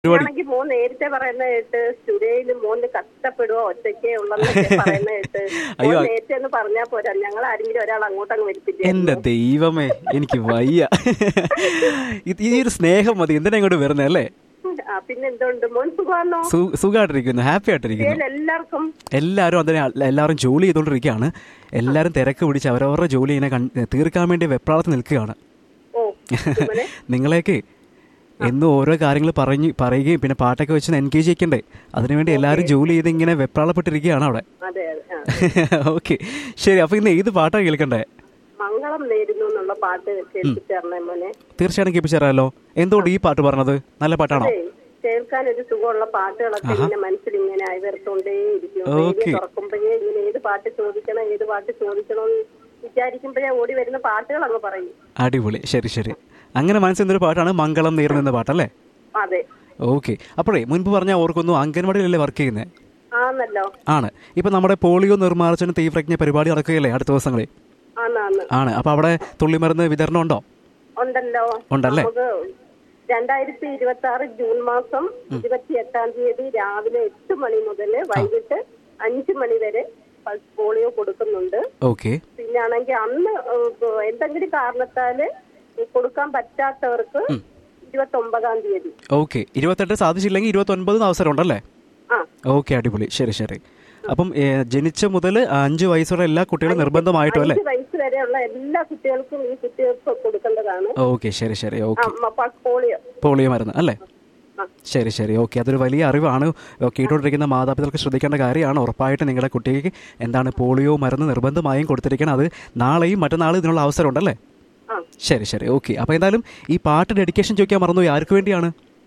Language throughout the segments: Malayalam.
പരിപാടി ആണെങ്കിൽ മോൻ നേരത്തെ പറയുന്ന കേട്ട് സ്റ്റുഡിയോയിൽ മോന് കഷ്ടപ്പെടുവോ ഒറ്റയ്ക്കേ ഉള്ളെന്നൊക്കെ പറയുന്ന കേട്ട് അയ്യോ. മോൻ നേരത്തെ ഒന്ന് പറഞ്ഞാ പോരാ ഞങ്ങൾ ആരെങ്കിലും ഒരാൾ അങ്ങോട്ടങ്ങ് വരുത്തില്ലേ എന്റെ ദൈവമേ എനിക്ക് വയ്യ ഇത് ഈ ഒരു സ്നേഹം മതി എന്തിനാ ഇങ്ങോട്ട് വരുന്നത് അല്ലേ ആ പിന്നെ എന്തുണ്ട് മോൻ സുഖമാണോ സു- സുഖമായിട്ടിരിക്കുന്നു ഹാപ്പി ആയിട്ടിരിക്കുന്നു ഇതിൽ എല്ലാവർക്കും എല്ലാവരും അതിനെ എല്ലാവരും ജോലി ചെയ്തുകൊണ്ടിരിക്കുകയാണ് എല്ലാവരും തിരക്ക് പിടിച്ച് അവരവരുടെ ജോലി ഇങ്ങനെ കൺ- തീർക്കാൻ വേണ്ടി വെപ്രാളത്തിൽ നിൽക്കുകയാണ് ഓ സുമനെ? നിങ്ങളെയൊക്കെ എന്നും ഓരോ കാര്യങ്ങൾ പറഞ്ഞ് പറയുകയും പിന്നെ പാട്ടൊക്കെ വെച്ച് എൻഗേജ് ചെയ്യിക്കണ്ടേ അതിനുവേണ്ടി എല്ലാവരും ജോലി ചെയ്ത് ഇങ്ങനെ വെപ്രാളപ്പെട്ടിരിക്കുകയാണ് അവിടെ അതെ അതെ ആ. ഓക്കെ ശരി അപ്പൊ ഇന്ന് ഏത് പാട്ടാണ് കേൾക്കണ്ടേ മംഗളം നേരുന്നു എന്നുള്ള പാട്ട് കേൾപ്പിച്ചേർന്നേ മോനെ തീർച്ചയായിട്ടും കേൾപ്പിച്ചേരാലോ എന്തുകൊണ്ട് ഈ പാട്ട് പറഞ്ഞത് നല്ല പാട്ടാണോ അതെ കേൾക്കാൻ ഒരു സുഖമുള്ള പാട്ടുകളൊക്കെ ഇങ്ങനെ മനസ്സിൽ ഇങ്ങനെ അയവിറത്തോണ്ടേ ഇരിക്കും ഓക്കേ. റേഡിയോ തുറക്കുമ്പോഴേ ഇങ്ങനെ ഏത് പാട്ട് ചോദിക്കണം ഏത് പാട്ട് ചോദിക്കണം എന്ന് വിചാരിക്കുമ്പോഴേ ഓടി വരുന്ന പാട്ടുകൾ അങ്ങ് പറയും അടിപൊളി ശരി ശരി അങ്ങനെ മനസ്സിൽ പാട്ടാണ് മംഗളം നേർന്നു എന്ന പാട്ടല്ലേ അതെ ഓക്കെ അപ്പോഴേ മുൻപ് പറഞ്ഞാൽ ഓർക്കുന്നു അംഗൻവാടിയിലല്ലേ വർക്ക് ചെയ്യുന്നത് ആന്നല്ലോ ആണ് ഇപ്പൊ നമ്മുടെ പോളിയോ നിർമ്മാർജ്ജന തീവ്രജ്ഞ പരിപാടി നടക്കുകയല്ലേ അടുത്ത ദിവസങ്ങളിൽ ആന്നാന്ന് ആണ് അപ്പൊ അവിടെ തുള്ളിമരുന്ന് വിതരണം ഉണ്ടോ ഉണ്ടല്ലോ ഉണ്ടല്ലേ? നമുക്ക് രണ്ടായിരത്തി ഇരുപത്തി ആറ് ജൂൺ മാസം ഇരുപത്തി എട്ടാം തീയതി രാവിലെ എട്ട് മണി മുതൽ വൈകിട്ട് അഞ്ച് മണി വരെ പൾസ് പോളിയോ കൊടുക്കുന്നുണ്ട് ഓക്കെ പിന്നാണെങ്കിൽ അന്ന് ഏഹ്, എന്തെങ്കിലും കാരണത്താല് കൊടുക്കാൻ പറ്റാത്തവർക്ക് ഇരുപത്തി ഒമ്പതാം തീയതി ഓക്കെ ഇരുപത്തെട്ട് സാധിച്ചില്ലെങ്കിൽ ഇരുപത്തി ഒൻപത് അവസരം ഉണ്ടല്ലേ ആ ഓക്കെ അടിപൊളി ശരി ശരി അപ്പം ഏ, ജനിച്ച മുതൽ അഞ്ച് വയസ്സുള്ള എല്ലാ കുട്ടികളും നിർബന്ധമായിട്ടും അല്ലേ അഞ്ച് വയസ്സ് വരെയുള്ള എല്ലാ കുട്ടികൾക്കും ഈ കുട്ടികൾക്ക് കൊടുക്കേണ്ടതാണ് ഓക്കെ ശരി ശരി ആ, ഓക്കെ മ- പൾസ് പോളിയോ പോളിയോ മരുന്ന് അല്ലേ ആ. ശരി ശരി ഓക്കെ അതൊരു വലിയ അറിവാണ് കേട്ടുകൊണ്ടിരിക്കുന്ന മാതാപിതാക്കൾക്ക് ശ്രദ്ധിക്കേണ്ട കാര്യമാണ് ഉറപ്പായിട്ട് നിങ്ങളുടെ കുട്ടിക്ക് എന്താണ് പോളിയോ മരുന്ന് നിർബന്ധമായും കൊടുത്തിരിക്കണം അത് നാളെയും മറ്റന്നാളും ഇതിനുള്ള അവസരം ഉണ്ടല്ലേ ആ ശരി ശരി ഓക്കെ അപ്പോൾ എന്തായാലും ഈ പാട്ട് ഡെഡിക്കേഷൻ ചോദിക്കാൻ മറന്നു ആർക്ക് വേണ്ടിയാണ്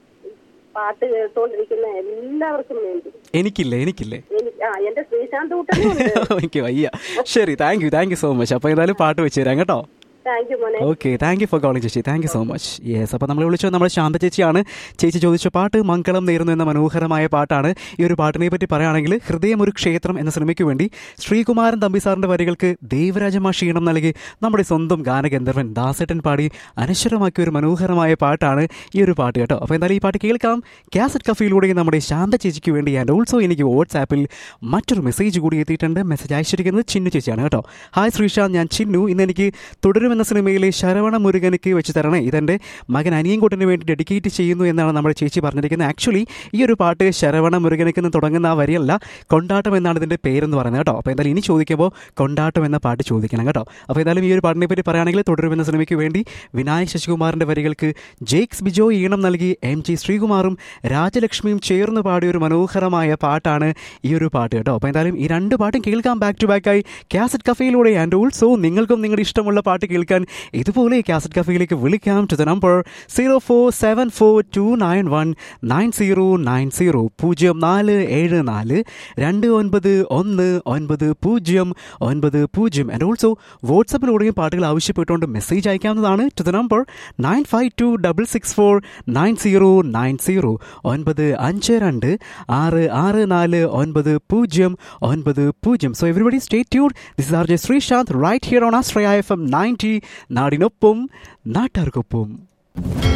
പാട്ട് കേട്ടോണ്ടിരിക്കുന്ന എല്ലാവർക്കും വേണ്ടി എനിക്കില്ലേ എനിക്കില്ലേ എനിക്ക് ആ എന്റെ ശ്രീശാന്ത് കൂട്ടനും ഉണ്ട് എനിക്ക് വയ്യ ശരി thank you thank you so much അപ്പോൾ ഏതായാലും പാട്ട് വെച്ച് തരാം കേട്ടോ താങ്ക് യു മോനെ okay thank you for calling ചേച്ചി thank you so much yes അപ്പോൾ നമ്മൾ വിളിച്ചത് നമ്മുടെ ശാന്ത ചേച്ചിയാണ് ചേച്ചി ചോദിച്ച പാട്ട് മംഗളം നേരുന്നു എന്ന മനോഹരമായ പാട്ടാണ് ഈ ഒരു പാട്ടിനെ പറ്റി പറയുകയാണെങ്കിൽ ഹൃദയം ഒരു ക്ഷേത്രം എന്ന സിനിമയ്ക്ക് വേണ്ടി ശ്രീകുമാരൻ തമ്പി സാറിന്റെ വരികൾക്ക് ദേവരാജമ ക്ഷീണം നൽകി നമ്മുടെ സ്വന്തം ഗാനഗന്ധർവൻ ദാസേട്ടൻ പാടി അനശ്വരമാക്കിയ ഒരു മനോഹരമായ പാട്ടാണ് ഈ ഒരു പാട്ട് കേട്ടോ അപ്പോൾ എന്തായാലും ഈ പാട്ട് കേൾക്കാം കാസറ്റ് കഫയിലൂടെ നമ്മുടെ ശാന്ത ചേച്ചിക്ക് വേണ്ടി ആൻഡ് ഓൾസോ എനിക്ക് വാട്സാപ്പിൽ മറ്റൊരു മെസ്സേജ് കൂടി എത്തിയിട്ടുണ്ട് മെസ്സേജ് അയച്ചിരിക്കുന്നത് ചിന്നു ചേച്ചിയാണ് കേട്ടോ ഹായ് ശ്രീശാന്ത് ഞാൻ ചിന്നു ഇന്ന് എനിക്ക് തുടരും എന്ന സിനിമയിലെ ശരവണ മുരുകനക്ക് വെച്ച് തരണേ ഇതെൻ്റെ മകൻ അനിയൻകുട്ടന് വേണ്ടി ഡെഡിക്കേറ്റ് ചെയ്യുന്നു എന്നാണ് നമ്മുടെ ചേച്ചി പറഞ്ഞിരിക്കുന്നത് ആക്ച്വലി ഈ ഒരു പാട്ട് ശരവണ മുരുകനക്ക് എന്ന് തുടങ്ങുന്ന ആ വരിയല്ല കൊണ്ടാട്ടം എന്നാണ് ഇതിൻ്റെ പേരെന്ന് പറയുന്നത് കേട്ടോ അപ്പോൾ എന്തായാലും ഇനി ചോദിക്കുമ്പോൾ കൊണ്ടാട്ടം എന്ന പാട്ട് ചോദിക്കണം കേട്ടോ അപ്പോൾ എന്തായാലും ഈ ഒരു പാട്ടിനെ പറ്റി പറയുകയാണെങ്കിൽ തുടരും എന്ന സിനിമയ്ക്ക് വേണ്ടി വിനായക് ശശികുമാറിൻ്റെ വരികൾക്ക് ജെയ്ക്സ് ബിജോ ഈണം നൽകി എം ജി ശ്രീകുമാറും രാജലക്ഷ്മിയും ചേർന്ന് പാടിയ ഒരു മനോഹരമായ പാട്ടാണ് ഈ ഒരു പാട്ട് കേട്ടോ അപ്പോൾ എന്തായാലും ഈ രണ്ട് പാട്ടും കേൾക്കാം ബാക്ക് ടു ബാക്കായി കാസറ്റ് കഫയിലൂടെ ആൻഡ് ഓൾസോ നിങ്ങൾക്കും നിങ്ങളുടെ ഇഷ്ടമുള്ള പാട്ട് കേൾക്കാൻ ഇതുപോലെ കാസറ്റ് കഫയിലേക്ക് വിളിക്കാം to the number zero four seven four two nine one nine zero nine zero പൂജ്യം നാല് ഏഴ് നാല് രണ്ട് ഒൻപത് ഒന്ന് ഒൻപത് പൂജ്യം ഒൻപത് പൂജ്യം ആൻഡ് ഓൾസോ വാട്സപ്പിലൂടെയും പാട്ടുകൾ ആവശ്യപ്പെട്ടുകൊണ്ട് മെസ്സേജ് അയക്കാവുന്നതാണ് to the number nine five two double six four nine zero nine zero ഒൻപത് അഞ്ച് രണ്ട് ആറ് ആറ് നാല് ഒൻപത് പൂജ്യം ഒൻപത് പൂജ്യം സോ എവറിബഡി സ്റ്റേ ട്യൂഡ് this R J Sreesanth right here on Astraya F M ninety നാടിനൊപ്പം നാട്ടാർക്കൊപ്പം